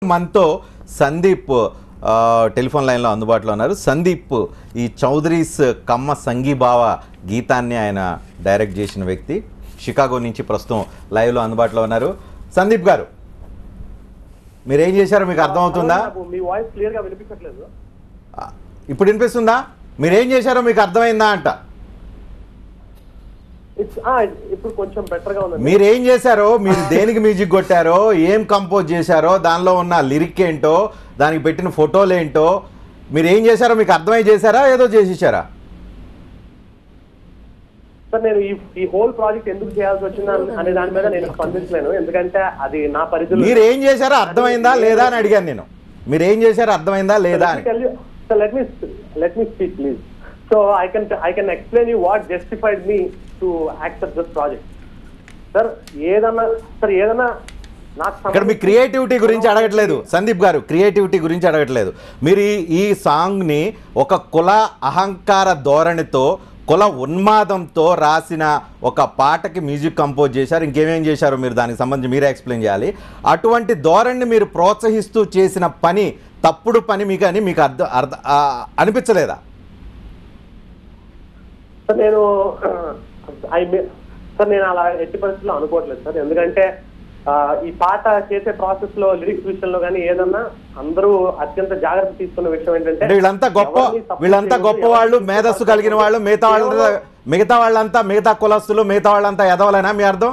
మనతో సందీప్ ఆ, టెలిఫోన్ లైన్లో అందుబాటులో ఉన్నారు సందీప్ ఈ చౌదరీస్ కమ్మ సంగీభావ గీతాన్ని ఆయన డైరెక్ట్ చేసిన వ్యక్తి షికాగో నుంచి ప్రస్తుతం లైవ్లో అందుబాటులో ఉన్నారు సందీప్ గారు మీరు ఏం చేశారో మీకు అర్థమవుతుందా నాకు మీ వాయిస్ క్లియర్ గా వినిపించట్లేదు ఆ, ఇప్పుడు వినిపిస్తుందా మీరు ఏం చేశారో మీకు అర్థమైందా అంట It's- ఆ, ఇప్పుడు కొంచెం బెటర్ గా ఉంది మీరు ఏం చేశారో మీరు దేనికి మ్యూజిక్ కొట్టారో ఏం కంపోజ్ చేశారో దానిలో ఉన్న లిరిక్ ఏంటో దానికి పెట్టిన ఫోటోలు ఏంటో మీరు ఏం చేశారో మీకు అర్థమై చేశారా ఏదో చేసేసారా సార్ నేను ఈ ఈ హోల్ ప్రాజెక్ట్ ఎందుకు చేయాల్సి వచ్చింది అన్- అనే దాని మీద నేను స్పందించలేను ఎందుకంటే అది నా పరిధిలో మీరు ఏం చేశారో అర్థమైందా లేదా అని అడిగాను నేను మీరు ఏం చేశారో అర్థమైందా లేదా అని let me let me speak please so I can I can explain you what justified me to accept this project sir ఏదన్నా సార్ ఏదన్నా నాకు ఇక్కడ మీ సంబంధించి- క్రియేటివిటీ గురించి అడగట్లేదు సందీప్ గారు క్రియేటివిటీ గురించి అడగట్లేదు మీరు ఈ ఈ సాంగ్ని ఒక కుల అహంకార ధోరణితో కుల ఉన్మాదంతో రాసిన ఒక పాటకి మ్యూజిక్ కంపోజ్ చేశారు ఇంకేమేం చేశారో మీరు దానికి సంబంధించి మీరే ఎక్స్ప్లెయిన్ చేయాలి అటువంటి ధోరణిని మీరు ప్రోత్సహిస్తూ చేసిన పని తప్పుడు పని మీకు అని మీకు అర్థం అర్థ ఆ, అనిపించలేదా సార్ నేను ఐ సార్ నేను అలా ఎట్టి పరిస్థితుల్లో అనుకోవట్లేదు సార్ ఎందుకంటే ఆ, ఈ పాట చేసే ప్రాసెస్ లో లిరిక్స్ విషయంలో కానీ ఏదన్నా అందరూ అత్యంత జాగ్రత్త తీసుకున్న విషయం ఏంటంటే అంటే వీళ్ళంతా గొప్ప ఎవరిని తప్పు వీళ్ళంతా చేయరు, గొప్ప వాళ్ళు ఎవరిని మేధస్సు తప్పు కలిగిన వాళ్ళు మిగతా వాళ్ళ కేవలం- మిగతా వాళ్ళంతా మిగతా కులస్తులు మిగతా వాళ్ళంతా ఎదవలేనా మీ అర్థం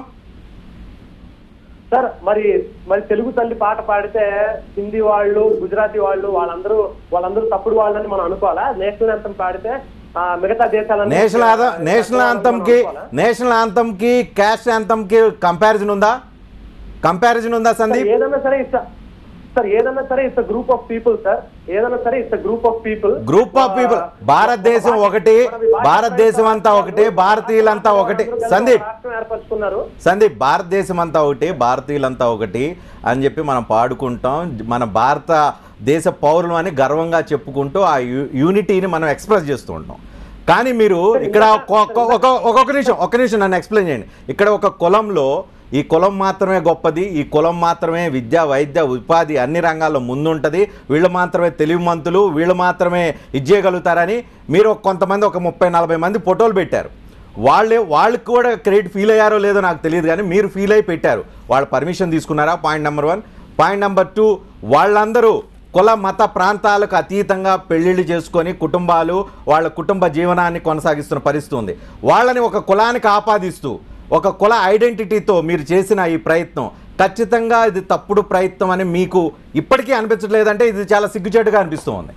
సార్ మరి మరి తెలుగు తల్లి పాట పాడితే హిందీ వాళ్ళు గుజరాతీ వాళ్ళు వాళ్ళందరూ వాళ్ళందరూ తప్పుడు వాళ్ళని మనం అనుకోవాలా నేషనల్ అంతం పాడితే ఆ, మిగతా దేశాలన్నీ నేషనల్ ఆద నేషనల్ ఆంథమ్ కి అనుకోవాలా? నేషనల్ ఆంథమ్ కి క్యాస్ట్ ఆంథమ్ కి కంపారిజన్ ఉందా కంపారిజన్ ఉందా సార్, సందీప్ ఏదన్నా సరే ఇట్స్ సార్ ఏదన్నా సరే it's group of people sir ఏదన్నా సరే it's group of people group of people భారతదేశం ఒకటి భారతదేశం అంతా ఒకటి భారతీయులంతా ఒకటి సందీప్ రాష్ట్రం ఏర్పరచుకున్నారు సందీప్ భారతదేశం అంతా ఒకటి భారతీయులంతా ఒకటి అని చెప్పి మనం పాడుకుంటాం మన భారత దేశ పౌరులు అని గర్వంగా చెప్పుకుంటూ ఆ యూ- యూనిటీని మనం ఎక్స్ప్రెస్ చేస్తూ ఉంటాం కానీ మీరు ఇక్కడ ఒక- ఒక- ఒక- ఒక్కొక్క నిమిషం ఒక్క నిమిషం నన్ను ఎక్స్ప్లెయిన్ చేయండి ఇక్కడ ఒక కులంలో ఈ కులం మాత్రమే గొప్పది ఈ కులం మాత్రమే విద్య వైద్య ఉపాధి అన్ని రంగాల్లో ముందుంటుంది వీళ్ళు మాత్రమే తెలివిమంతులు వీళ్ళు మాత్రమే ఇచ్చేయగలుగుతారని మీరు ఒక కొంతమంది ఒక ముప్పై నలభై మంది ఫోటోలు పెట్టారు వాళ్ళే వాళ్ళకి కూడా క్రెడిట్ ఫీల్ అయ్యారో లేదో నాకు తెలియదు కానీ మీరు ఫీల్ అయి పెట్టారు వాళ్ళ పర్మిషన్ తీసుకున్నారా point number one point number two వాళ్ళందరూ కుల మత ప్రాంతాలకు అతీతంగా పెళ్లిళ్ళు చేసుకొని కుటుంబాలు వాళ్ళ కుటుంబ జీవనాన్ని కొనసాగిస్తున్న పరిస్థితి ఉంది వాళ్ళని ఒక కులానికి ఆపాదిస్తూ ఒక కుల ఐడెంటిటీతో మీరు చేసిన ఈ ప్రయత్నం ఖచ్చితంగా ఇది తప్పుడు ప్రయత్నం అని మీకు ఇప్పటికీ అనిపించట్లేదంటే ఇది చాలా సిగ్గుచేటుగా అనిపిస్తూ ఉంది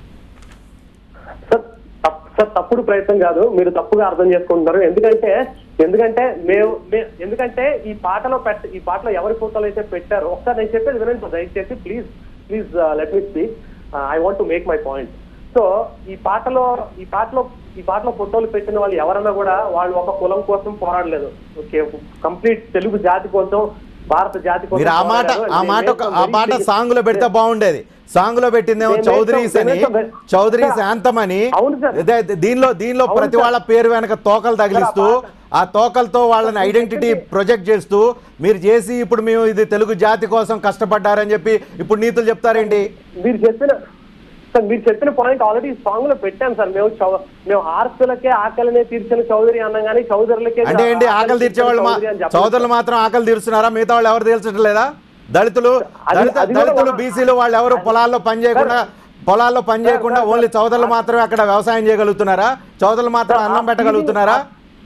సార్ తప్- సార్ తప్పుడు ప్రయత్నం కాదు మీరు తప్పుగా అర్థం చేసుకుంటున్నారు ఎందుకంటే ఎందుకంటే మేము మే- ఎందుకంటే ఈ పాటలో పెట్ట ఈ పాటలో ఎవరి ఫోటోలు అయితే పెట్టారో ఒకసారి నేను చెప్పేది వినండి సార్ దయచేసి please please let me speak I want to make my point so ఈ పాటలో ఈ పాటలో ఈ పాటలో ఫోటోలు పెట్టిన వాళ్ళు ఎవరన్నా కూడా వాళ్ళు ఒక కులం కోసం పోరాడలేదు ఓకే కంప్లీట్ తెలుగు జాతి కోసం భారత జాతి కోసం మీరు ఆ మాట పోరాడారు. ఆ And మాట they ఒక- made ఆ some మాట very సాంగ్ లో పెడితే బాగుండేది సాంగ్ లో పెట్టిందేమో They made చౌదరీస్ some- అని they made some- Chowdharys Sir, యాంతం అని అవును సార్. ఇదే- దీనిలో దీనిలో అవును ప్రతి సార్. వాళ్ళ పేరు వెనక తోకలు తగిలిస్తూ సార్, ఆ ఆ తోకలతో వాళ్ళని ఐడెంటిటీ ప్రొజెక్ట్ చేస్తూ మీరు చేసి ఇప్పుడు మేము ఇది తెలుగు జాతి కోసం కష్టపడ్డారని చెప్పి ఇప్పుడు నీతులు చెప్తారేంటి మీరు చెప్పిన సార్ మీరు చెప్పిన పాయింట్ ఆల్రెడీ సాంగ్ లో పెట్టాను సార్ మేము చౌ- మేము ఆర్తులకే ఆకలినే తీర్చిన చౌదరి అన్నాం కానీ చౌదరులకే అంటే ఏంటి ఆకలి తీర్చేవాళ్ళు మా చౌదరి అని చెప్పలేదు. సోదరులు మాత్రం ఆకలి తీరుస్తున్నారా మిగతా వాళ్ళు ఎవరు తీర్చడం లేదా దళితులు అది- దళిత- అది కూడా దళితులు ఒక- బీసీలు వాళ్ళు ఎవరు పొలాల్లో పని చేయకుండా పొలాల్లో పని చేయకుండా సార్, ఓన్లీ సార్, చౌదరులు మాత్రమే అక్కడ వ్యవసాయం చేయగలుగుతున్నారా చౌదరులు మాత్రం సార్, అన్నం ఆ పెట్టగలుగుతున్నారా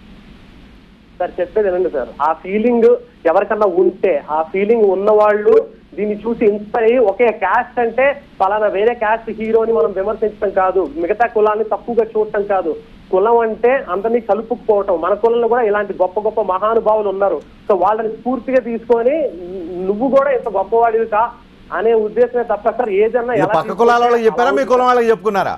సార్ చెప్పేది వినండి సార్ ఆ ఫీలింగ్ ఎవరికన్నా ఉంటే ఆ ఫీలింగ్ ఉన్న వాళ్ళు దీన్ని చూసి ఇన్స్పైర్ అయ్యి ఒకే క్యాస్ట్ అంటే పలానా వేరే క్యాస్ట్ హీరోని మనం విమర్శించడం కాదు మిగతా కులాన్ని తప్పుగా చూడటం కాదు కులం అంటే అందరినీ కలుపుకుపోవటం మన కులంలో కూడా ఇలాంటి గొప్ప గొప్ప మహానుభావులు ఉన్నారు సో వాళ్ళని స్ఫూర్తిగా తీసుకొని నువ్వు కూడా ఇంత గొప్పవాడివి కా అనే ఉద్దేశమే తప్ప సార్ ఏదన్నా ఇది ఎలా పక్క కులాల వాళ్ళకి తీసుకుంటే చెప్పారా మీ అలా కులం వాళ్ళకి చెప్పుకున్నారా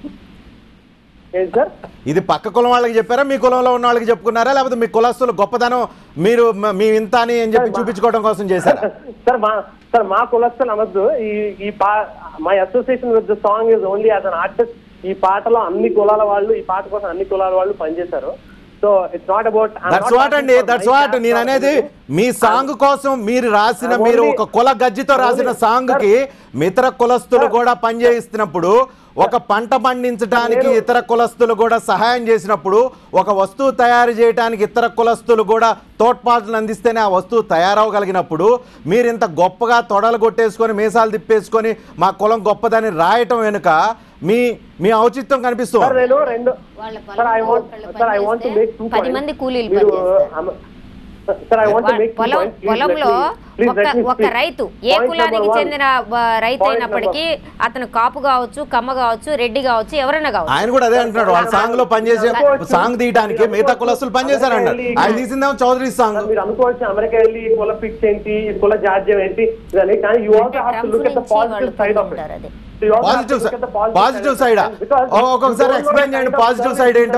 ఏంటి సార్ ఇది పక్క కులం వాళ్ళకి చెప్పారా మీ కులంలో ఉన్న వాళ్ళకి చెప్పుకున్నారా లేకపోతే మీ కులస్తులు గొప్పతనం మీరు మ- మీ ఇంత అని అని చెప్పి చూపించుకోవడం కోసం చేశారా సార్ మా సార్ మా కులస్తులు అనొద్దు ఈ ఈ పా my association with the song is only as an artist ఈ పాటలో అన్ని కులాల వాళ్ళు ఈ పాట కోసం అన్ని కులాల వాళ్ళు పనిచేశారు so it's not about that's what అండి దట్స్ వాట్ నేను అనేది మీ సాంగ్ కోసం మీరు రాసిన I'm మీరు only- ఒక కుల గజ్జితో రాసిన only- సాంగ్ కి ఇతర కులస్తులు Sir. కూడా పనిచేయిస్తున్నప్పుడు ఒక పంట పండించడానికి నేను- ఇతర కులస్తులు కూడా సహాయం చేసినప్పుడు ఒక వస్తువు తయారు చేయడానికి ఇతర కులస్తులు కూడా తోడ్పాటులు అందిస్తేనే ఆ వస్తువు తయారవగలిగినప్పుడు మీరు ఇంత గొప్పగా తొడలు కొట్టేసుకొని మీసాలు తిప్పేసుకొని మా కులం గొప్పదని రాయటం వెనుక మీ మీ ఔచిత్యం సార్ కనిపిస్తుంది నేను రెండు వాళ్ళ సార్ ఐ పొలంలో వాంట్ ఒకళ్ళు సార్ ఐ వాంట్ టు పనిచేస్తే మేక్ టూ పది మంది కూలీలు మీరు పనిచేస్తారు. సార్ ఐ వాంట్ టు వా- మేక్ పొలం పొలంలో ఒక ఒక రైతు ఏ కులానికి చెందిన వ- రైతు అయినప్పటికీ అతను కాపు కావచ్చు కమ్మ కావచ్చు రెడ్డి కావచ్చు ఎవరైనా కావచ్చు ఆయన కూడా అదే అంటున్నాడు వాళ్ళ సాంగ్ లో పనిచేసే సాంగ్ తీయడానికి మిగతా కులస్తులు పనిచేశారంటాడు ఆయన తీసిందేమో చౌదరి సాంగ్ మీరు అనుకోవచ్చు అమెరికా వెళ్ళి కుల పిక్స్ ఏంటి కుల జాడ్యం ఏంటి ఇదని కానీ you also have to look at the positive side of ఉంటారు అది Positive side- positive side ఆ? ఓ- ఒక్కొక్కసారి explain చేయండి, positive side ఏంటో?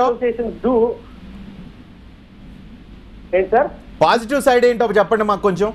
ఏంటి సార్ పాజిటివ్ సైడ్ ఏంటో చెప్పండి మాకు కొంచెం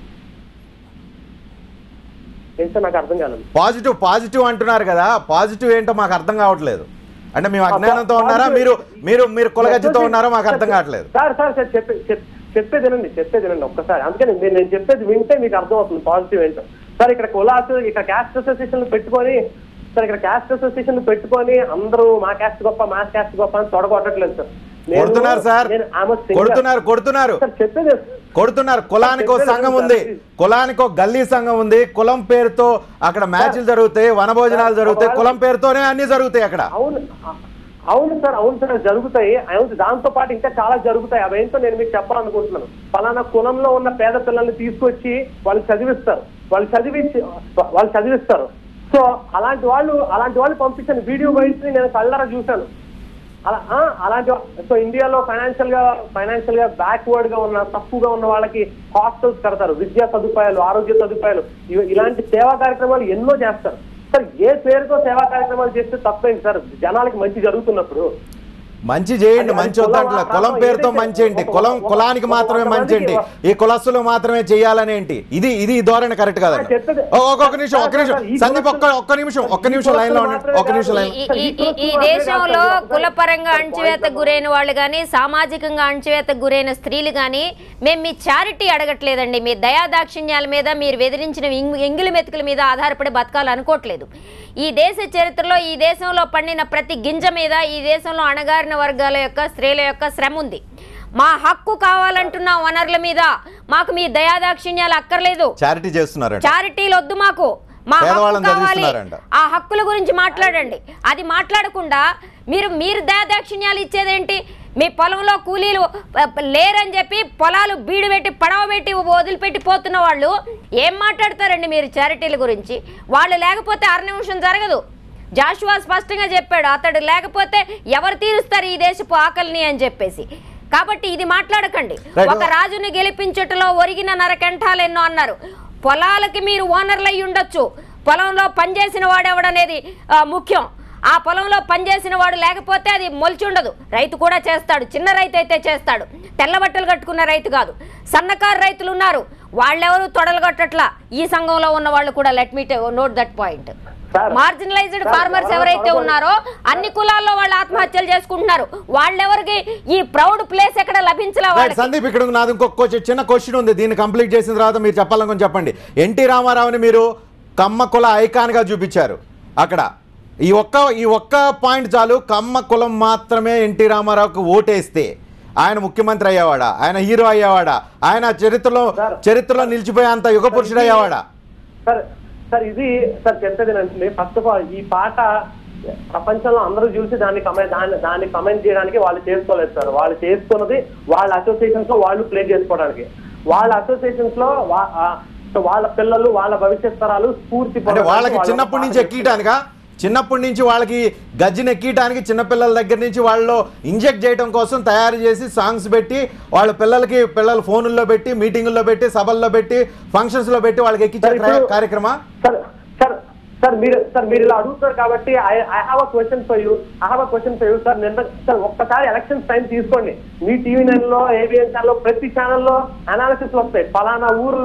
ఏంటి సార్ నాకు అర్థం కాలేదు పాజిటివ్ పాజిటివ్ అంటున్నారు కదా పాజిటివ్ ఏంటో మాకు అర్థం కావట్లేదు అంటే మేము అజ్ఞానంతో ఉన్నారా మీరు మీరు మీరు కులగజ్జితో ఉన్నారో మాకు అర్థం కావట్లేదు సార్ సార్ సార్ చెప్పే చెప్- చెప్పేది వినండి చెప్పేది వినండి ఒక్కసారి అందుకని నేను నేను చెప్పేది వింటే మీకు అర్థం అవుతుంది పాజిటివ్ ఏంటో సార్ ఇక్కడ కులాస్ ఇక్కడ క్యాస్ట్ అసోసియేషన్ పెట్టుకొని సార్ ఇక్కడ క్యాస్ట్ అసోసియేషన్ పెట్టుకొని అందరూ మా క్యాస్ట్ గొప్ప మా క్యాస్ట్ గొప్ప అని తొడగొట్టట్లేదు సార్ నేను- కొడుతున్నారు సార్ నేను I'm a singer. కొడుతున్నారు కొడుతున్నారు సార్ చెప్పేది కొడుతున్నారు కులానికి ఒక సంఘం ఉంది కులానికి ఒక గల్లీ సంఘం ఉంది కులం పేరుతో అక్కడ మ్యాచ్లు జరుగుతాయి వనభోజనాలు జరుగుతాయి కులం పేరుతోనే అన్ని జరుగుతాయి అక్కడ అవును అవును సార్ అవును సార్ జరుగుతాయి అవును దాంతో పాటు ఇంకా చాలా జరుగుతాయి అవేంటో నేను మీకు చెప్పాలనుకుంటున్నాను ఫలానా కులంలో ఉన్న పేద పిల్లల్ని తీసుకొచ్చి వాళ్ళు చదివిస్తారు వాళ్ళు చదివించి వాళ్ళు చదివిస్తారు సో అలాంటి వాళ్ళు అలాంటి వాళ్ళు పంపించిన వీడియో వైస్ నేను కళ్ళరా చూశాను అలా ఆ, అలాంటి వా- సో ఇండియాలో ఫైనాన్షియల్ గా ఫైనాన్షియల్ గా బ్యాక్వర్డ్ గా ఉన్న తక్కువగా ఉన్న వాళ్ళకి హాస్టల్స్ కడతారు విద్యా సదుపాయాలు ఆరోగ్య సదుపాయాలు ఇవ- ఇలాంటి సేవా కార్యక్రమాలు ఎన్నో చేస్తారు సార్ ఏ పేరుతో సేవా కార్యక్రమాలు చేస్తే తప్పేంటి సార్ జనాలకి మంచి జరుగుతున్నప్పుడు మంచి చేయండి అది- మంచి అది వద్దంట్ల కులం- కులం పేరుతో ఏదైతే మంచి ఏంటి ఒక- కులం ఒక- కులానికి ఒక- మాత్రమే ఒక మంచి ఏంటి మందికి ఈ కులస్తులు మాత్రమే చేయాలని ఏంటి ఇది ఇది ఈ ధోరణి కరెక్ట్ కాదండి ఆ, చెప్పేది- ఓ, ఒక్క ఒక్క నిమిషం ఒక్క నిమిషం సార్, ఈ సందీప్ ఒక్క కులస్తులు- ఒక్క నిమిషం ఒక్క ఈ నిమిషం లైన్ లో ఉండండి కులస్తులు ఒక్క నిమిషం లైన్ ఈ- ఈ- ఈ- ఈ దేశంలో కులపరంగా అణచివేతకు గురైన వాళ్ళు కానీ సామాజికంగా అణచివేతకు గురైన స్త్రీలు కానీ మేము మీ చారిటీ అడగట్లేదండి మీ దయాదాక్షిణ్యాల మీద మీరు వెదిరించిన ఇంగ్- ఎంగిలి మెతుకుల మీద ఆధారపడి బతకాలనుకోవట్లేదు ఈ దేశ చరిత్రలో ఈ దేశంలో పండిన ప్రతి గింజ మీద ఈ దేశంలో అణగారిన వర్గాల యొక్క స్త్రీల యొక్క శ్రమ ఉంది మా హక్కు కావాలంటున్న వనరుల మీద మాకు మీ దయాదాక్షిణ్యాలు అక్కర్లేదు చారిటీ చేస్తున్నారంట చారిటీలు వద్దు మాకు మా హక్కు పేదవాళ్ళని కావాలి చదివిస్తున్నారంట. ఆ హక్కుల గురించి మాట్లాడండి అది మాట్లాడకుండా మీరు మీరు దయాదాక్షిణ్యాలు ఇచ్చేదేంటి మీ పొలంలో కూలీలు ప- ప- లేరని చెప్పి పొలాలు బీడు పెట్టి పడవ పెట్టి వదిలిపెట్టి పోతున్న వాళ్ళు ఏం మాట్లాడతారండి మీరు చారిటీల గురించి వాళ్ళు లేకపోతే అర నిమిషం జరగదు జాషువా స్పష్టంగా చెప్పాడు అతడు లేకపోతే ఎవరు తీరుస్తారు ఈ దేశపు ఆకలిని అని చెప్పేసి కాబట్టి ఇది మాట్లాడకండి Right. ఒక రాజుని గెలిపించుటలో ఒరిగిన నరకంఠాలు ఎన్నో అన్నారు పొలాలకి మీరు ఓనర్లు అయి ఉండొచ్చు పొలంలో పనిచేసిన వాడెవడనేది ఆ, ముఖ్యం ఆ పొలంలో పనిచేసిన వాడు లేకపోతే అది మొలిచి ఉండదు రైతు కూడా చేస్తాడు చిన్న రైతు అయితే చేస్తాడు తెల్ల బట్టలు కట్టుకున్న రైతు కాదు సన్నకారు రైతులు ఉన్నారు వాళ్ళెవరు తొడలు కట్టట్లా ఈ సంఘంలో ఉన్న వాళ్ళు కూడా let me note that point Sir, marginalized sir, farmers ఎవరో ఎవరైతే పొరపాటు- ఉన్నారో అన్ని కులాల్లో వాళ్ళు ఆత్మహత్యలు చేసుకుంటున్నారు వాళ్ళెవరికి ఈ ప్రౌడ్ ప్లేస్ ఎక్కడ లభించలే రైట్ వాళ్ళకి సందీప్ ఇక్కడ నాది ఇంకొక క్వశ్చన్- చిన్న క్వశ్చన్ ఉంది దీన్ని కంప్లీట్ చేసిన తర్వాత మీరు చెప్పాలనుకుని చెప్పండి ఎన్టీ రామారావుని మీరు కమ్మ కుల ఐకాన్ గా చూపించారు అక్కడ ఈ ఒక్క ఈ ఒక్క పాయింట్ చాలు కమ్మ కులం మాత్రమే ఎన్టీ రామారావుకి ఓటేస్తే ఆయన ముఖ్యమంత్రి అయ్యేవాడా ఆయన హీరో అయ్యేవాడా ఆయన చరిత్రలో సార్. చరిత్రలో నిలిచిపోయేంత యుగ పురుషుడు అయ్యేవాడా సార్ సార్ ఇది సార్ చెప్పేది అంటే ఫస్ట్ ఆఫ్ ఆల్ ఈ పాట ప్రపంచంలో అందరూ చూసి దాన్ని కమెంట్ దాన్ని దాన్ని కమెంట్ చేయడానికి వాళ్ళు చేసుకోలేదు సార్ వాళ్ళు చేసుకున్నది వాళ్ళ అసోసియేషన్స్ లో వాళ్ళు ప్లే చేసుకోవడానికి వాళ్ళ అసోసియేషన్స్ లో వా- ఆ, సో వాళ్ళ పిల్లలు వాళ్ళ భవిష్యత్ తరాలు స్ఫూర్తి అంటే పొందడానికి వాళ్ళకి వాళ్ళు చిన్నప్పటి పాట నుంచి ఎక్కటానికా చిన్నప్పటి నుంచి వాళ్ళకి గజ్జిని ఎక్కటానికి చిన్నపిల్లల దగ్గర నుంచి వాళ్ళు ఇంజెక్ట్ చేయడం కోసం తయారు చేసి సాంగ్స్ పెట్టి వాళ్ళ పిల్లలకి పిల్లల ఫోనుల్లో పెట్టి మీటింగుల్లో పెట్టి సభల్లో పెట్టి ఫంక్షన్స్లో పెట్టి వాళ్ళకి ఎక్కించే సార్, ఇప్పుడు- కార్యక్రమా సార్ సార్ సార్ మీరు సార్ మీరు ఇలా అడుగుతారు కాబట్టి I I have a question for you I have a question for you sir నిన్న సార్ ఒక్కసారి ఎలక్షన్స్ టైం తీసుకోండి మీ టీవీ నైన్ లో ఏబిఎన్ ఛానల్ లో ప్రతి ఛానల్లో అనాలిసిస్ వస్తాయి ఫలానా ఊర్లో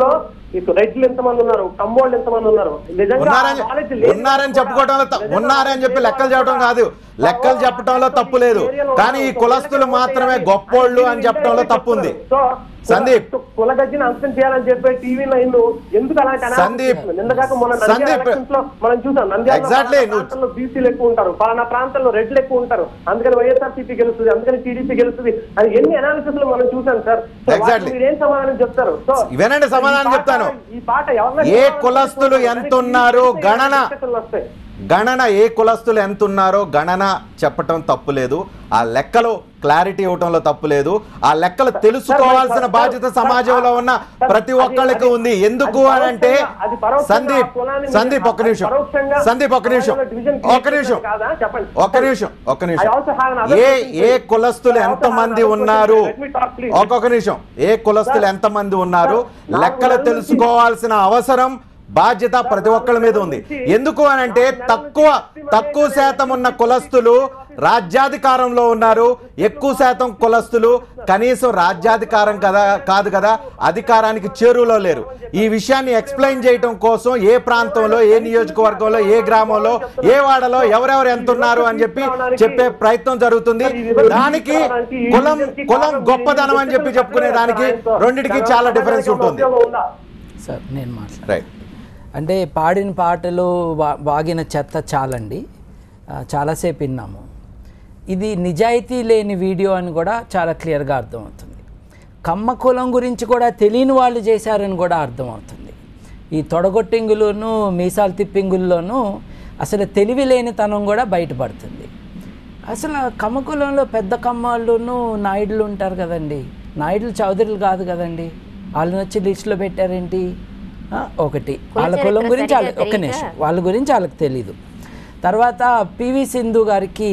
ఇటు రెడ్లు ఎంతమంది ఉన్నారు కమ్మోళ్ళు ఎంతమంది ఉన్నారు నిజంగా ఉన్నారని ఆ knowledge లేని ఉన్నారని కూడా- చెప్పుకోవడంలో త- నిజంగా ఉన్నారని చెప్పి లేని లెక్కలు చెప్పడం కూడా కాదు లెక్కలు సో చెప్పడంలో తప్పు లేదు ఏరియాలో కానీ ఈ ఉన్నారు. కులస్తులు మాత్రమే గొప్పోళ్ళు అని చెప్పడంలో తప్పు ఉంది సో సందీప్. కుల- కులగజ్జిని అంతం చేయాలని చెప్పి టీవీ నైన్ ఎందుకు అలాంటి అనాలిసిస్ సందీప్. చేస్తుంది? నిన్నగాక మొన్న నంద్యాల సందీప్. elections లో మనం చూసాం నంద్యాల Exactly. నువ్వు- ప్రాంతంలో బీసీలు ఎక్కువ ఉంటారు పలానా ప్రాంతంలో రెడ్లు ఎక్కువ ఉంటారు అందుకని వైఎస్ఆర్సీపీ గెలుస్తుంది అందుకని టీడీపీ గెలుస్తుంది అని ఎన్ని అనాలిసిస్ లో మనం చూసాం సార్ సో Exactly. వాటికి మీరు ఏం సమాధానం చెప్తారు సో వినండి సమాధానం ఈ పాట- చెప్తాను. ఈ పాట ఎవరినైనా ఏ చెప్పాలని కులస్తులు అనుకుంటున్నారు. ఎంత ఉన్నారు? కానీ గణన. discussion లు వస్తాయి గణన ఏ కులస్తులు ఎంత ఉన్నారో గణన చెప్పటం తప్పు లేదు ఆ లెక్కలు క్లారిటీ ఇవ్వటంలో తప్పు లేదు ఆ లెక్కలు తెలుసుకోవాల్సిన సార్, బాధ్యత సార్, సమాజంలో ఉన్న సార్, ప్రతి అది- ఒక్కళ్ళకి అది- ఉంది ఎందుకు అది అని అంటే పరోక్షంగా- అది పరోక్షంగా సందీప్ ఆ కులాన్ని సందీప్ ఒక్క అది నిమిషం పరోక్షంగా సందీప్ ఒక్క నిమిషం సమాజంలో division ఒక్క create నిమిషం చేస్తుంది కాదా? చెప్పండి. ఒక్క నిమిషం ఒక్క I నిమిషం also have another A question, A please. కులస్తులు I also ఎంత have మంది another ఉన్నారు question. Let me talk, please. ఒక్కొక్క నిమిషం ఏ కులస్తులు Sir, ఎంత మంది ఉన్నారు sir, లెక్కలు నాలుగు నెలల తెలుసుకోవాల్సిన అవసరం బాధ్యత ప్రతి ఒక్కళ్ళ మీద ఉంది ఎందుకు అని అంటే తక్కువ తక్కువ శాతం ఉన్న కులస్తులు రాజ్యాధికారంలో ఉన్నారు ఎక్కువ శాతం కులస్తులు కనీసం రాజ్యాధికారం కదా కాదు కదా అధికారానికి చేరువలో లేరు ఈ విషయాన్ని ఎక్స్ప్లెయిన్ చేయటం కోసం ఏ ప్రాంతంలో ఏ నియోజకవర్గంలో ఏ గ్రామంలో ఏ వాడలో ఎవరెవరు ఎంత ఉన్నారు అని చెప్పి చెప్పే ప్రయత్నం జరుగుతుంది దానికి కులం కులం గొప్పదనం అని చెప్పి చెప్పుకునే దానికి రెండిటికి చాలా డిఫరెన్స్ ఉంటుంది సార్ నేను మాట్లాడు రైట్ అంటే పాడిన పాటలు వా- వాగిన చెత్త చాలండి ఆ, చాలాసేపు విన్నాము ఇది నిజాయితీ లేని వీడియో అని కూడా చాలా క్లియర్గా అర్థమవుతుంది కమ్మ కులం గురించి కూడా తెలియని వాళ్ళు చేశారని కూడా అర్థమవుతుంది ఈ తొడగొట్టింగులోను మీసాలు తిప్పింగుల్లోనూ అసలు తెలివి లేనితనం కూడా బయటపడుతుంది అసలు ఆ కమ్మ కులంలో పెద్ద కమ్మాళ్ళును నాయుడులు ఉంటారు కదండి నాయుడులు చౌదరులు కాదు కదండి వాళ్ళని వచ్చి లిస్టులో పెట్టారేంటి ఆ, ఒకటి వాళ్ళ కుల కులం చరిత్ర గురించి వాళ్ళ- సరిగ్గా ఒక్క తెలియక. నిమిషం వాళ్ళ గురించి వాళ్ళకి తెలీదు తర్వాత పివి సింధు గారికి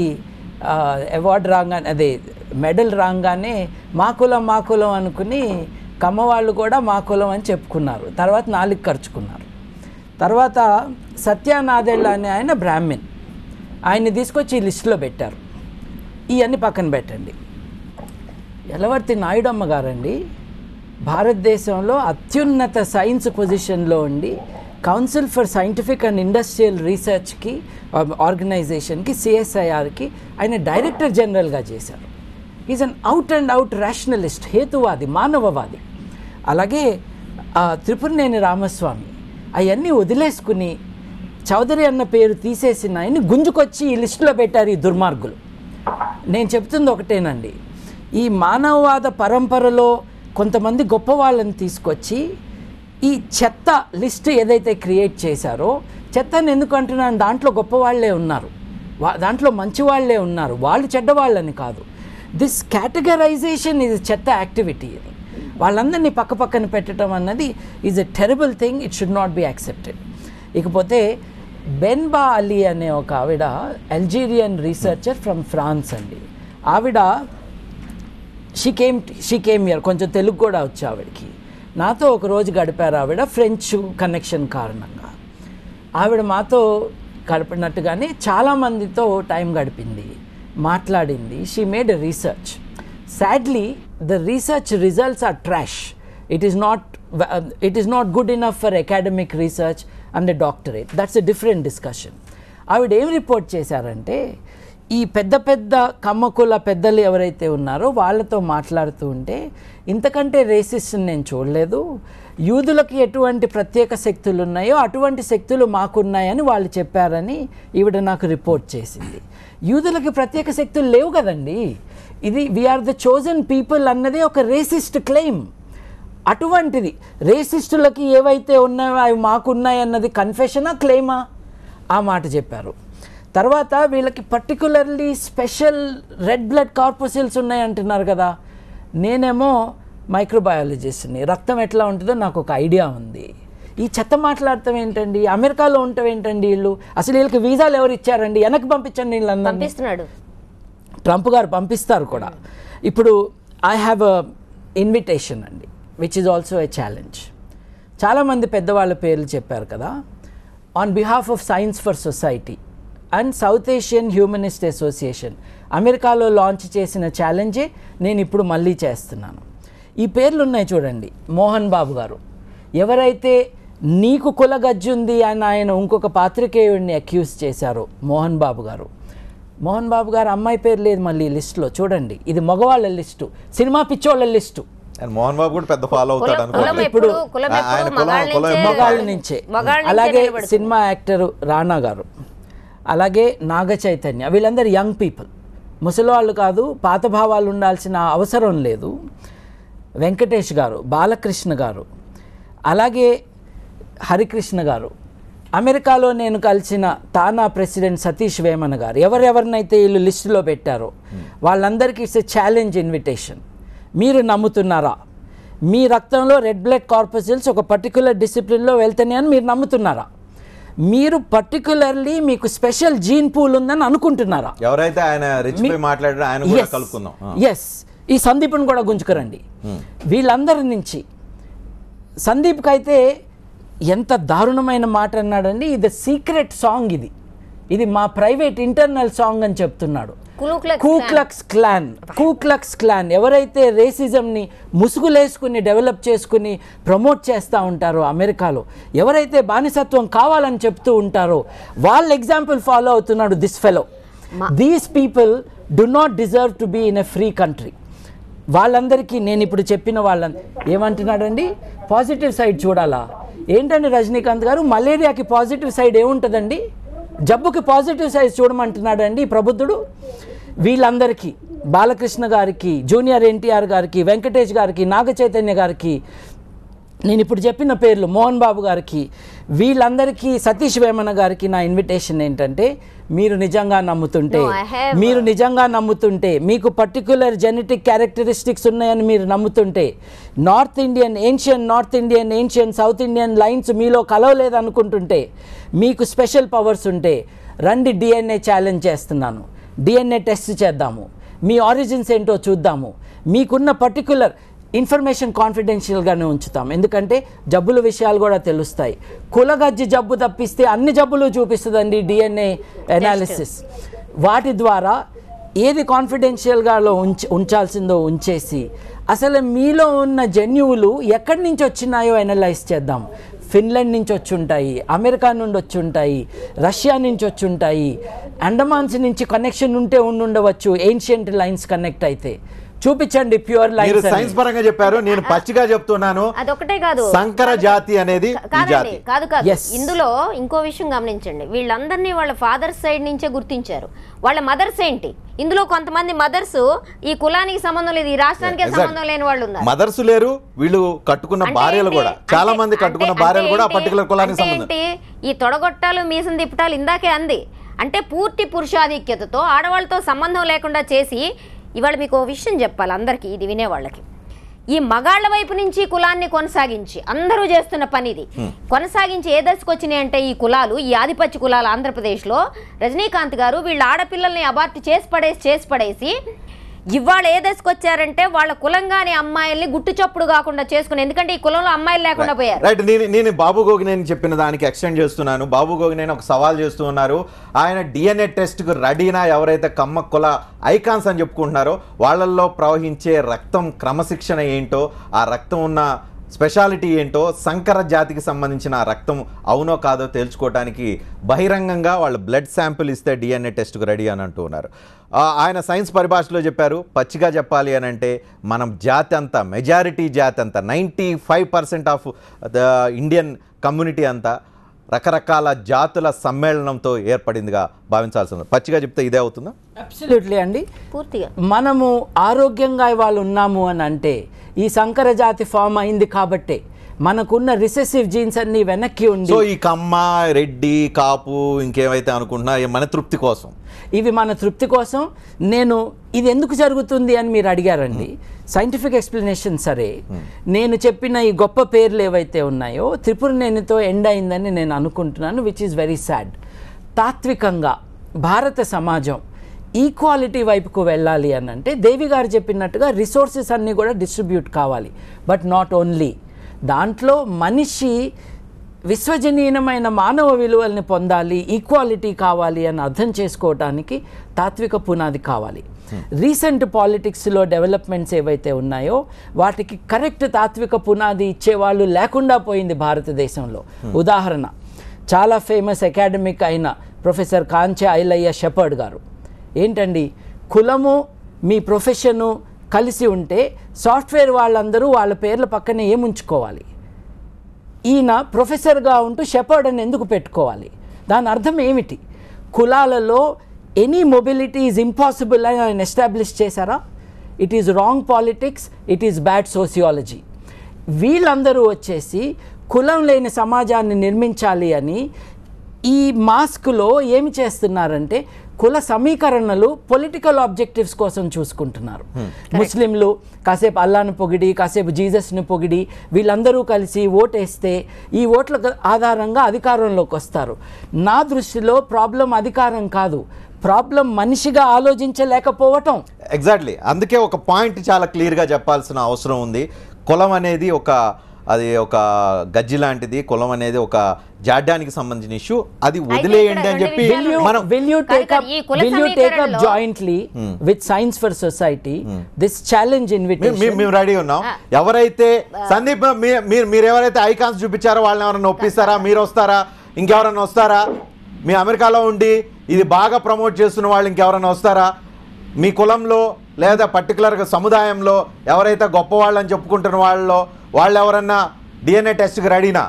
అవార్డు రాగానే అదే మెడల్ రాగానే మా కులం మా కులం అనుకుని కమ్మ వాళ్ళు కూడా మా కులం అని చెప్పుకున్నారు తర్వాత నాలుగు ఖర్చుకున్నారు తర్వాత సత్యానాదెళ్ళ అనే ఆయన బ్రాహ్మిన్ ఆయన్ని తీసుకొచ్చి ఈ లిస్టులో పెట్టారు ఇవన్నీ పక్కన పెట్టండి ఎలవర్తి నాయుడమ్మ గారండి భారతదేశంలో అత్యున్నత సైన్స్ పొజిషన్లో ఉండి council for scientific and industrial రీసెర్చ్కి ఆర్గనైజేషన్కి సిఎస్ఐఆర్కి ఆయన డైరెక్టర్ జనరల్గా చేశారు is an out and out rationalist హేతువాది మానవవాది అలాగే ఆ, త్రిపురనేని రామస్వామి అవన్నీ వదిలేసుకుని చౌదరి అన్న పేరు తీసేసిన ఆయన్ని గుంజుకొచ్చి ఈ లిస్టులో పెట్టారు ఈ దుర్మార్గులు నేను చెప్తుంది ఒకటేనండి ఈ మానవవాద పరంపరలో కొంతమంది గొప్ప వాళ్ళని తీసుకొచ్చి ఈ చెత్త లిస్ట్ ఏదైతే క్రియేట్ చేశారో చెత్తని ఎందుకు అంటున్నాను దాంట్లో గొప్ప వాళ్ళే ఉన్నారు వా దాంట్లో మంచి వాళ్ళే ఉన్నారు వాళ్ళు చెడ్డవాళ్ళని కాదు దిస్ కేటగరైజేషన్ ఇది చెత్త యాక్టివిటీ ఇది వాళ్ళందరినీ పక్క పక్కన పెట్టడం అన్నది is a terrible thing it should not be accepted ఇకపోతే బెన్బా అలీ అనే ఒక ఆవిడ అల్జీరియన్ రీసెర్చర్ ఫ్రమ్ ఫ్రాన్స్ అండి ఆవిడ she came she came year కొంచెం తెలుగు కూడా వచ్చి ఆవిడకి నాతో ఒక రోజు గడిపారు ఆవిడ ఫ్రెంచ్ కనెక్షన్ కారణంగా ఆవిడ మాతో గడిపినట్టుగానే చాలామందితో టైం గడిపింది మాట్లాడింది she made a research sadly the research results are trash it is not it is not good enough for academic research and doctorate that's a different discussion ఆవిడ ఏం రిపోర్ట్ చేశారంటే ఈ పెద్ద పెద్ద కమ్మకుల పెద్దలు ఎవరైతే ఉన్నారో వాళ్ళతో మాట్లాడుతూ ఉంటే ఇంతకంటే రేసిస్ట్ నేను చూడలేదు యూదులకి ఎటువంటి ప్రత్యేక శక్తులు ఉన్నాయో అటువంటి శక్తులు మాకున్నాయని వాళ్ళు చెప్పారని ఈవిడ నాకు రిపోర్ట్ చేసింది యూదులకి ప్రత్యేక శక్తులు లేవు కదండి ఇది వీఆర్ ద చోజన్ పీపుల్ అన్నది ఒక రేసిస్ట్ క్లెయిమ్ అటువంటిది రేసిస్టులకి ఏవైతే ఉన్నాయో అవి మాకున్నాయి అన్నది కన్ఫెషనా క్లెయిమా ఆ మాట చెప్పారు తర్వాత వీళ్ళకి particularly special red blood corpuscles ఉన్నాయి అంటున్నారు కదా నేనేమో మైక్రోబయాలజిస్ట్ని రక్తం ఎట్లా ఉంటుందో నాకు ఒక ఐడియా ఉంది ఈ చెత్త మాట్లాడటం ఏంటండి అమెరికాలో ఉండటం ఏంటండి వీళ్ళు అసలు వీళ్ళకి వీసాలు ఎవరు ఇచ్చారండి వెనక్కి పంపించండి వీళ్ళందరినీ పంపిస్తున్నాడు ట్రంప్ గారు పంపిస్తారు కూడా ఇప్పుడు ఐ హ్యావ్ అ ఇన్విటేషన్ అండి which is also a challenge చాలామంది పెద్దవాళ్ళ పేర్లు చెప్పారు కదా on behalf of science for society and south Asian humanist association అమెరికాలో లాంచ్ చేసిన ఛాలెంజే నేను ఇప్పుడు మళ్ళీ చేస్తున్నాను ఈ పేర్లు ఉన్నాయి చూడండి మోహన్ బాబు గారు ఎవరైతే నీకు కులగజ్జి ఉంది అని ఆయన ఇంకొక పాత్రికేయుడిని అక్యూజ్ చేశారో మోహన్ బాబు గారు మోహన్ బాబు గారు అమ్మాయి పేరు లేదు మళ్ళీ ఈ లిస్టులో చూడండి ఇది మగవాళ్ళ లిస్టు సినిమా పిచ్చోళ్ళ లిస్టు అండ్ మోహన్ బాబు కూడా పెద్ద ఫాలో అవుతాడు కులం- కులం అనుకో ఎప్పుడు ఇప్పుడు కులం ఆ- ఆయన ఎప్పుడు కులం- మగాళ్ళ కులం నుంచే- మగాళ్ళ నుంచే మగాళ్ళ నుంచే అలాగే నిలబడుతుంది. సినిమా యాక్టర్ రానా గారు అలాగే నాగ చైతన్య వీళ్ళందరూ యంగ్ పీపుల్ ముసలివాళ్ళు కాదు పాత భావాలు ఉండాల్సిన అవసరం లేదు వెంకటేష్ గారు బాలకృష్ణ గారు అలాగే హరికృష్ణ గారు అమెరికాలో నేను కలిసిన తానా ప్రెసిడెంట్ సతీష్ వేమన గారు ఎవరెవరినైతే వీళ్ళు లిస్టులో పెట్టారో వాళ్ళందరికీ ఇట్స్ ఎ ఛాలెంజ్ ఇన్విటేషన్ మీరు నమ్ముతున్నారా మీ రక్తంలో రెడ్ బ్లడ్ కార్పసల్స్ ఒక పర్టికులర్ డిసిప్లిన్లో వెళ్తున్నాయి అని మీరు నమ్ముతున్నారా మీరు పర్టికులర్లీ మీకు స్పెషల్ జీన్ పూల్ ఉందని అనుకుంటున్నారా ఎవరైతే ఆయన రిచ్ పై మాట్లాడారో ఆయన కూడా కలుపుకుందాం ఆ. ఎస్ ఈ సందీప్ని కూడా గుంజుకురండి వీళ్ళందరి నుంచి సందీప్కి అయితే ఎంత దారుణమైన మాట అన్నాడండి ఇది సీక్రెట్ సాంగ్ ఇది ఇది మా ప్రైవేట్ ఇంటర్నల్ సాంగ్ అని చెప్తున్నాడు కులూక్లక్స్ కూక్లక్స్ క్లాన్ కూక్లక్స్ క్లాన్ ఎవరైతే రేసిజంని ముసుగులేసుకుని డెవలప్ చేసుకుని ప్రమోట్ చేస్తూ ఉంటారో అమెరికాలో ఎవరైతే బానిసత్వం కావాలని చెప్తూ ఉంటారో వాళ్ళ ఎగ్జాంపుల్ ఫాలో అవుతున్నాడు this fellow these people do not deserve to be in a free country వాళ్ళందరికీ నేను ఇప్పుడు చెప్పిన వాళ్ళ ఏమంటున్నాడండి పాజిటివ్ సైడ్ చూడాలా ఏంటండి రజనీకాంత్ గారు మలేరియాకి పాజిటివ్ సైడ్ ఏముంటుందండి జబ్బుకి పాజిటివ్ సైడ్ చూడమంటున్నాడండి ఈ ప్రబుద్ధుడు వీళ్ళందరికీ బాలకృష్ణ గారికి జూనియర్ ఎన్టీఆర్ గారికి వెంకటేష్ గారికి నాగ చైతన్య గారికి నేను ఇప్పుడు చెప్పిన పేర్లు మోహన్ బాబు గారికి వీళ్ళందరికీ సతీష్ వేమన గారికి నా ఇన్విటేషన్ ఏంటంటే మీరు నిజంగా నమ్ముతుంటే No, I have- మీరు నిజంగా నమ్ముతుంటే మీకు పర్టికులర్ జెనెటిక్ క్యారెక్టరిస్టిక్స్ ఉన్నాయని మీరు నమ్ముతుంటే north Indian ancient north Indian ancient south Indian lines మీలో కలవలేదు అనుకుంటుంటే మీకు స్పెషల్ పవర్స్ ఉంటే రండి డిఎన్ఏ ఛాలెంజ్ చేస్తున్నాను డిఎన్ఏ టెస్ట్ చేద్దాము మీ ఆరిజిన్స్ ఏంటో చూద్దాము మీకున్న పర్టికులర్ ఇన్ఫర్మేషన్ కాన్ఫిడెన్షియల్గానే ఉంచుతాం ఎందుకంటే జబ్బుల విషయాలు కూడా తెలుస్తాయి కులగజ్జి జబ్బు తప్పిస్తే అన్ని జబ్బులు చూపిస్తుందండి డిఎన్ఏ ఎనాలిసిస్ వాటి ద్వారా ఏది కాన్ఫిడెన్షియల్గా ఉంచ ఉంచాల్సిందో ఉంచేసి అసలు మీలో ఉన్న జన్యువులు ఎక్కడి నుంచి వచ్చినాయో ఎనలైజ్ చేద్దాం ఫిన్లాండ్ నుంచి వచ్చి ఉంటాయి అమెరికా నుండి వచ్చి ఉంటాయి రష్యా నుంచి వచ్చి ఉంటాయి అండమాన్స్ నుంచి కనెక్షన్ ఉంటే ఉండుండవచ్చు ఏన్షియంట్ లైన్స్ కనెక్ట్ అయితే చూపించండి ప్యూర్ మీరు లైన్స్ సైన్స్ పరంగా చెప్పారు నేను పచ్చిగా చెప్తున్నాను అదొకటే కాదు సంకర జాతి అనేది ఈ కాదండి జాతి కాదు కాదు Yes. ఇందులో ఇంకో విషయం గమనించండి వీళ్ళందరినీ వాళ్ళ ఫాదర్ సైడ్ నుంచే గుర్తించారు వాళ్ళ మదర్స్ ఏంటి ఇందులో కొంతమంది మదర్స్ ఈ కులానికి సంబంధం లేదు ఈ రాష్ట్రానికే సంబంధం లేని వాళ్ళు ఉన్నారు మదర్స్ లేరు వీళ్ళు కట్టుకున్న అంటే భార్యలు ఏంటి? కూడా చాలా అంటే- మంది కట్టుకున్న అంటే- భార్యలు కూడా అంటే పర్టికులర్ కులానికి అంటే సంబంధం ఏంటి? ఈ తొడగొట్టాలు మీసం తిప్పటాలు ఇందాకే అంది అంటే పూర్తి పురుషాధిక్యతతో ఆడవాళ్ళతో సంబంధం లేకుండా చేసి ఇవాళ మీకు ఓ విషయం చెప్పాలి అందరికీ ఇది వినేవాళ్ళకి ఈ మగాళ్ళ వైపు నుంచి కులాన్ని కొనసాగించి అందరూ చేస్తున్న పని ఇది కొనసాగించి ఏ దశకు వచ్చినాయి అంటే ఈ కులాలు ఈ ఆధిపత్య కులాలు ఆంధ్రప్రదేశ్లో రజనీకాంత్ గారు వీళ్ళ ఆడపిల్లల్ని అబార్ట్ చేసి పడేసి చేసి పడేసి ఇవాళ ఏ దశకు వచ్చారంటే వాళ్ళ కులంగాని అమ్మాయిల్ని గుట్టు చప్పుడు కాకుండా చేసుకుని ఎందుకంటే ఈ కులంలో అమ్మాయిలు లేకుండా పోయారు రైట్ నేను నేను బాబు గోగినేని చెప్పిన దానికి ఎక్స్టెండ్ చేస్తున్నాను బాబు గోగినేని ఒక సవాల్ చేస్తూ ఉన్నారు ఆయన డిఎన్ఏ టెస్ట్కు రెడీనా ఎవరైతే కమ్మ కుల ఐకాన్స్ అని చెప్పుకుంటున్నారో వాళ్ళల్లో ప్రవహించే రక్తం క్రమశిక్షణ ఏంటో ఆ రక్తం ఉన్న స్పెషాలిటీ ఏంటో సంకర జాతికి సంబంధించిన ఆ రక్తం అవునో కాదో తేల్చుకోవడానికి బహిరంగంగా వాళ్ళు బ్లడ్ శాంపిల్ ఇస్తే డిఎన్ఏ టెస్ట్కు రెడీ అని అంటూ ఉన్నారు ఆ, ఆయన సైన్స్ పరిభాషలో చెప్పారు పచ్చిగా చెప్పాలి అని అంటే మనం జాతి అంతా మెజారిటీ జాతి అంతా ninety five percent of the Indian community అంతా రకరకాల జాతుల సమ్మేళనంతో ఏర్పడిందిగా భావించాల్సి ఉంది పచ్చిగా చెప్తే ఇదే అవుతుందా అబ్సల్యూట్లీ అండి పూర్తిగా మనము ఆరోగ్యంగా ఇవాళ ఉన్నాము అని అంటే ఈ సంకర జాతి ఫామ్ అయింది కాబట్టే మనకున్న రిసెసివ్ జీన్స్ అన్ని వెనక్కి ఉండి సో ఈ కమ్మ రెడ్డి కాపు ఇంకేమైతే అనుకుంటున్నా ఈ మన తృప్తి కోసం ఇవి మన తృప్తి కోసం నేను ఇది ఎందుకు జరుగుతుంది అని మీరు అడిగారండి సైంటిఫిక్ ఎక్స్ప్లెనేషన్ సరే నేను చెప్పిన ఈ గొప్ప పేర్లు ఏవైతే ఉన్నాయో త్రిపురనేనితో ఎండ్ అయిందని నేను అనుకుంటున్నాను విచ్ ఈస్ వెరీ సాడ్ తాత్వికంగా భారత సమాజం ఈక్వాలిటీ వైపుకు వెళ్ళాలి అని అంటే దేవి గారు చెప్పినట్టుగా రిసోర్సెస్ అన్నీ కూడా డిస్ట్రిబ్యూట్ కావాలి బట్ నాట్ ఓన్లీ దాంట్లో మనిషి విశ్వజనీయమైన మానవ విలువల్ని పొందాలి ఈక్వాలిటీ కావాలి అని అర్థం చేసుకోవటానికి తాత్విక పునాది కావాలి రీసెంట్ పాలిటిక్స్లో డెవలప్మెంట్స్ ఏవైతే ఉన్నాయో వాటికి కరెక్ట్ తాత్విక పునాది ఇచ్చేవాళ్ళు లేకుండా పోయింది భారతదేశంలో ఉదాహరణ చాలా ఫేమస్ అకాడమిక్ అయిన ప్రొఫెసర్ కాంచే ఐలయ్య షెపర్డ్ గారు ఏంటండి కులము మీ ప్రొఫెషను కలిసి ఉంటే సాఫ్ట్వేర్ వాళ్ళందరూ వాళ్ళ పేర్ల పక్కనే ఏముంచుకోవాలి ఈయన ప్రొఫెసర్గా ఉంటూ షెపర్డ్ అని ఎందుకు పెట్టుకోవాలి దాని అర్థం ఏమిటి కులాలలో ఎనీ మొబిలిటీ ఈజ్ ఇంపాసిబుల్ అని ఆయన ఎస్టాబ్లిష్ చేశారా it is wrong politics it is bad sociology వీళ్ళందరూ వచ్చేసి కులం లేని సమాజాన్ని నిర్మించాలి అని ఈ మాస్క్లో ఏమి చేస్తున్నారంటే కుల సమీకరణలు పొలిటికల్ ఆబ్జెక్టివ్స్ కోసం చూసుకుంటున్నారు ముస్లింలు కాసేపు అల్లాను పొగిడి కాసేపు జీసస్ని పొగిడి వీళ్ళందరూ కలిసి ఓటేస్తే ఈ ఓట్ల గ- ఆధారంగా అధికారంలోకి వస్తారు నా దృష్టిలో ప్రాబ్లం అధికారం కాదు ప్రాబ్లం మనిషిగా ఆలోచించలేకపోవటం ఎగ్జాక్ట్లీ అందుకే ఒక పాయింట్ చాలా క్లియర్గా చెప్పాల్సిన అవసరం ఉంది కులం అనేది ఒక అది ఒక గజ్జి లాంటిది కులం అనేది ఒక జాడ్యానికి సంబంధించిన ఇష్యూ అది వదిలేయండి అని చెప్పి రెండు విషయాలు మనం will you కాదు take కాదు, up ఈ కుల will you take up సమీకరణలో- jointly with science for society this challenge మేము- మేము- invitation మేము రెడీ ఉన్నాం ఎవరైతే సందీప్ మీ- మీరు మీరు ఎవరైతే ఐకాన్స్ చూపించారో వాళ్ళని ఎవరైనా ఒప్పిస్తారా మీరు వస్తారా ఇంకెవరైనా వస్తారా మీ అమెరికాలో ఉండి ఇది బాగా ప్రమోట్ చేస్తున్న వాళ్ళు ఇంకెవరైనా వస్తారా మీ కులంలో లేదా పర్టికులర్గా సముదాయంలో ఎవరైతే గొప్ప వాళ్ళని చెప్పుకుంటున్న వాళ్ళలో వాళ్ళు ఎవరన్నా డిఎన్ఏ టెస్ట్కి రెడీనా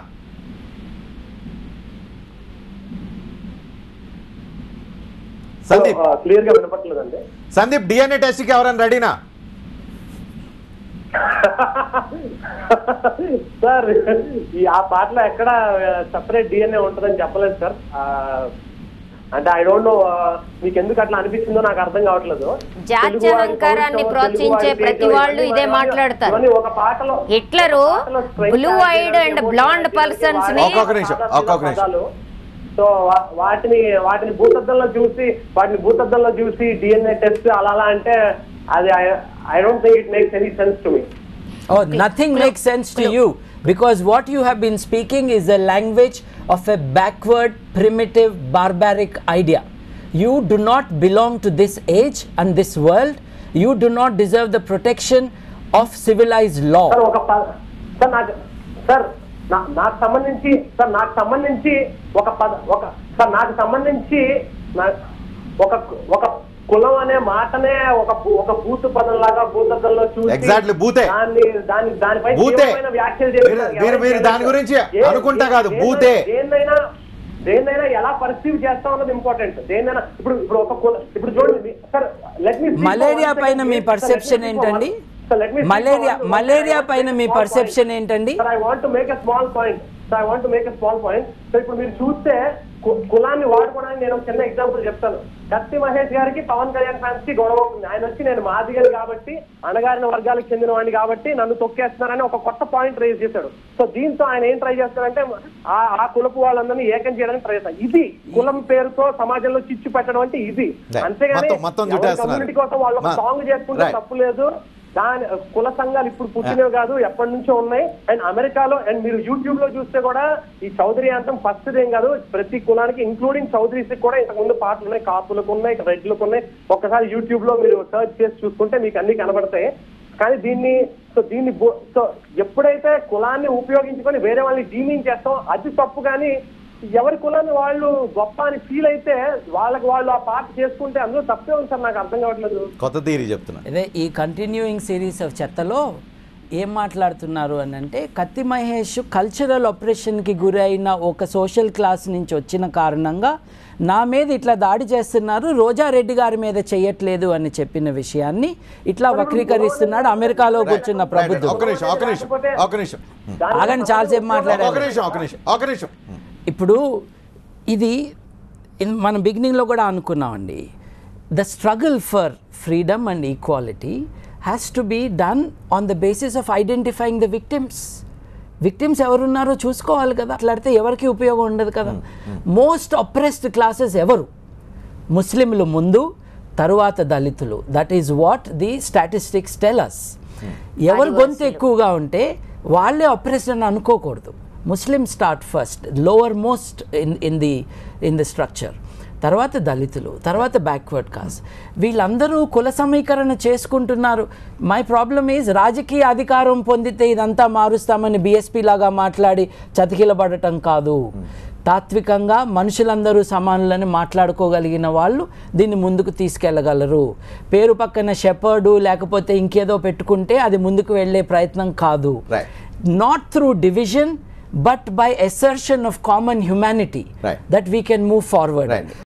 సందీప్ క్లియర్ గా వినపట్లేదండి సందీప్ డిఎన్ఏ టెస్ట్కి ఎవరైనా రెడీనా సార్ ఈ ఆ పాటలో ఎక్కడ సపరేట్ డిఎన్ఏ ఉంటుందని చెప్పలేదు సార్ ఆ, అంటే ఐ డోంట్ నో మీకు ఎందుకు అట్లా అనిపిస్తుందో నాకు అర్థం కావట్లేదు జాత్య తెలుగు వాడి అహంకారాన్ని పౌరుషం, ప్రోత్సహించే తెలుగు వాడి ప్రతి తేజం, వాళ్ళు ఇవన్నీ ఇదే ఇవన్నీ- మాట్లాడతారు. ఇవన్నీ ఒక పాటలో హిట్లరు ఒక పాటలో straight blue character eyed and emotional blonde character persons వాడి ని- ఒక్కొక్క నిమిషం, సాదాసీదా ఒక్కొక్క నిమిషం. పదాలు. సో వా- వాటిని వాటిని భూతద్దంలో చూసి వాటిని భూతద్దంలో చూసి డిఎన్ఏ టెస్ట్ అలా అలా అంటే అది I don't think it makes any sense to me Oh, nothing makes sense to you because what you have been speaking is the language of a backward, primitive, barbaric idea. You do not belong to this age and this world. You do not deserve the protection of civilized sir law. ఒక ప- sir నాకు sir నా- నాకు సంబంధించి sir నాకు సంబంధించి ఒక పద ఒక సార్ నాకు సంబంధించి నా- ఒక ఒక కులం అనే మాటనే ఒక భూ- ఒక భూత పదం లాగా భూతద్దంలో చూసి Exactly, భూతే. దాన్ని దాని దానిపై భూతే. తీవ్రమైన వ్యాఖ్యలు చేస్తున్నారు. మీరు- మీరు- మీరు ఎవరైనా దాని గురించి ఏ- అనుకుంటా కాదు, దేన్నైనా- భూతే. దేన్నైనా దేన్నైనా ఎలా పర్సీవ్ చేస్తాం అన్నది ఇంపార్టెంట్ దేన్నైనా ఇప్పుడు ఇప్పుడు ఒక కుల- ఇప్పుడు చూడండి సార్ లెట్ మీ మలేరియా పైన మీ perception ఏంటండి? మలేరియా మలేరియా పైన మీ పర్సెప్షన్ ఏంటండి sir I want to make a small point sir I want to make a small point so ఇప్పుడు మీరు చూస్తే కు- కులాన్ని వాడుకోవడానికి నేను ఒక చిన్న ఎగ్జాంపుల్ చెప్తాను కత్తి మహేష్ గారికి పవన్ కళ్యాణ్ ఫ్యాన్స్ కి గొడవ అవుతుంది ఆయన వచ్చి నేను మాదిగని కాబట్టి అణగారిన వర్గాలకు చెందిన వాడిని కాబట్టి నన్ను తొక్కేస్తున్నారని ఒక కొత్త పాయింట్ రేజ్ చేశాడు సో దీంతో ఆయన ఏం ట్రై చేస్తారంటే ఆ ఆ కులపు వాళ్ళందరినీ ఏకం చేయడానికి ట్రై చేస్తారు ఇది కులం పేరుతో సమాజంలో చిచ్చు పెట్టడం అంటే ఇది Right. అంతేగాని మొత్తం- మొత్తం చుట్టేస్తున్నారు. కమ్యూనిటీ కోసం వాళ్ళు ఒక మా- సాంగ్ చేసుకుంటే Right. తప్పు లేదు దాని కుల సంఘాలు ఇప్పుడు పుట్టినవి కాదు ఎప్పటి నుంచో ఉన్నాయి అండ్ అమెరికాలో అండ్ మీరు యూట్యూబ్ లో చూస్తే కూడా ఈ చౌదరి అంతం ఫస్ట్ ఏం కాదు ప్రతి కులానికి ఇంక్లూడింగ్ చౌదరీస్ కూడా ఇంతకు ముందు పాటలు ఉన్నాయి కాపులకు ఉన్నాయి రెడ్లకు ఉన్నాయి ఒక్కసారి యూట్యూబ్ లో మీరు సర్చ్ చేసి చూసుకుంటే మీకు అన్ని కనబడతాయి కానీ దీన్ని సో దీన్ని బో- సో ఎప్పుడైతే కులాన్ని ఉపయోగించుకొని వేరే వాళ్ళని డీమింగ్ చేస్తాం అది తప్పు కానీ ఎవరి కులాన్ని వాళ్ళు గొప్ప అని ఫీల్ అయితే వాళ్ళకి వాళ్ళు ఆ పాట చేసుకుంటే అందులో తప్పే ఉంది సార్ నాకు అర్థం కావట్లేదు కొత్త థీరీ చెప్తున్నా అదే ఈ కంటిన్యూయింగ్ సిరీస్ ఆఫ్ చెత్తలో ఏం మాట్లాడుతున్నారు అని అంటే కత్తి మహేష్ కల్చరల్ ఆపరేషన్కి గురైన ఒక సోషల్ క్లాస్ నుంచి వచ్చిన కారణంగా నా మీద ఇట్లా దాడి చేస్తున్నారు రోజారెడ్డి గారి మీద చేయట్లేదు అని చెప్పిన విషయాన్ని ఇట్లా వక్రీకరిస్తున్నాడు అమెరికాలో కూర్చున్న ఒక్క ప్రభుత్వం నిమిషం ఒక్క నిమిషం ఒక్క నిమిషం ఆగండి చాలాసేపు ఒక మాట్లాడారు నిమిషం ఒక నిమిషం ఒక నిమిషం ఇప్పుడు ఇది ఇన్- మనం బిగినింగ్లో కూడా అనుకున్నామండి the struggle for freedom and equality has to be done on the basis of identifying the victims victims ఎవరున్నారో చూసుకోవాలి కదా అట్లాడితే ఎవరికి ఉపయోగం ఉండదు కదా మోస్ట్ అప్రెస్డ్ క్లాసెస్ ఎవరు ముస్లింలు ముందు తరువాత దళితులు that is what the statistics tell us ఎవరు గొంతు ఎక్కువగా ఉంటే వాళ్ళే అప్రెస్డ్ అని అనుకోకూడదు Muslim start first lower most in in the in the structure తర్వాత దళితులు తర్వాత బ్యాక్వర్డ్ కాస్ట్ వీళ్ళందరూ కుల సమీకరణ చేసుకుంటున్నారు మై ప్రాబ్లమ్ ఈజ్ రాజకీయ అధికారం పొందితే ఇదంతా మారుస్తామని బీఎస్పీ లాగా మాట్లాడి చతికిలబడటం కాదు తాత్వికంగా మనుషులందరూ సమానులని మాట్లాడుకోగలిగిన వాళ్ళు దీన్ని ముందుకు తీసుకెళ్ళగలరు పేరు పక్కన షెపర్డు లేకపోతే ఇంకేదో పెట్టుకుంటే అది ముందుకు వెళ్ళే ప్రయత్నం కాదు Right. Not through division but by assertion of common humanity Right. That we can move forward right